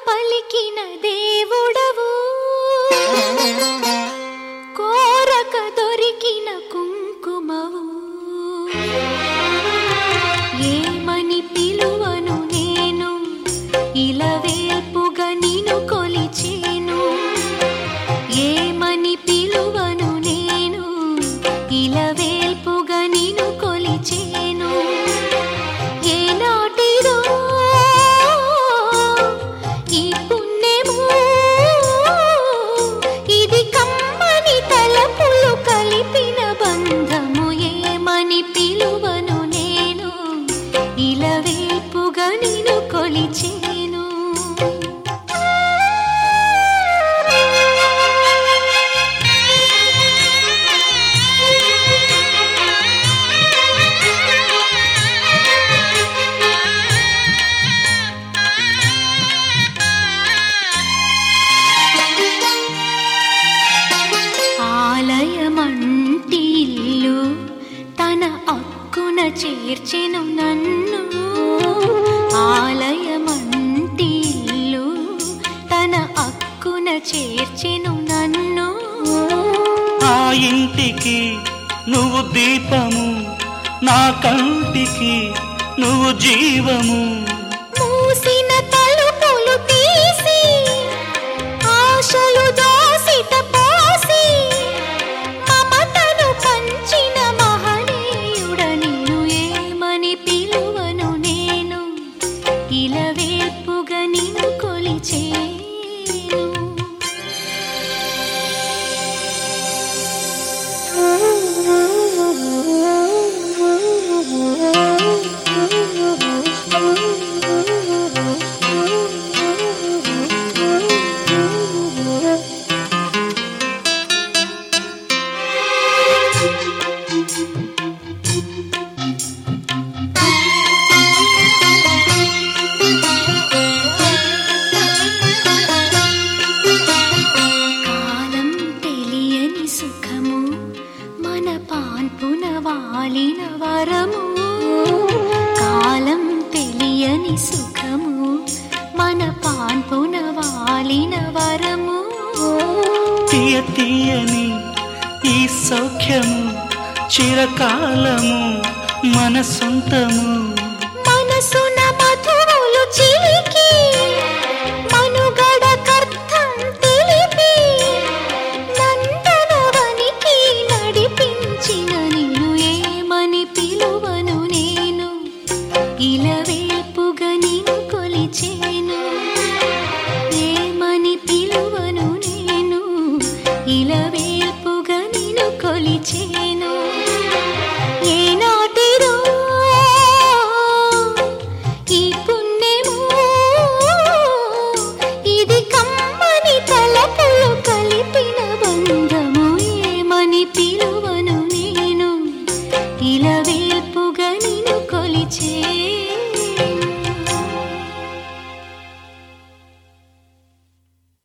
పలికిన దేవుడవు కోరక దొరికిన కుంకుమవు ఏమని పిలువను నేను ఇలవేల్పుగా నిన్ను కొలిచేను ఏమని పిలువను నేను ఇలవేల్పుగా నిన్ను కొలిచేను ఏనాటిదో ఈ పుణ్యము ఇది కమ్మని తలపులు కలిపిన బంధము ఏమని పిలువను నేను ఇలవేల్పుగా నిన్ను కొలిచేను ఆలయమంటి ఇల్లు తన అక్కున చేర్చెను నన్ను ఆలయమంటి ఇల్లు తన అక్కున చేర్చెను నన్ను ఆ ఇంటికి నువ్వు దీపము నా కంటికి నువ్వు జీవము మూసిన తలుపులు తీసి ఆశలు దోసిట పోసి మమతను పంచిన మహనీయుడ నిన్ను ఏమని పిలువను నేను ఇలవేల్పుగా నిన్ను కొలిచేను కాలం తెలియని సుఖము మన పాన్పున వాలిన వరము కాలం తెలియని సుఖము మన పాన్పున వాలిన వరము తీయ తీయని ఈ సౌఖ్యము చిరకాలము మన సొంతము మనసున మధువులు చిలికి మనుగడ కర్థం తెలిపి నందనవనికి నడిపించిన నిన్ను ఏమని పిలువను నేను ఇలవేల్పుగా నిన్ను కొలిచేను ఏమని పిలువను నేను ఇలవేల్పుగా నిన్ను కొలిచేను ఏనాటిదో ఈ పుణ్యము ఇది కమ్మని తలపులు కలిపిన బంధము ఏమని పిలువను నేను ఇలవేల్పుగా నిన్ను కొలిచే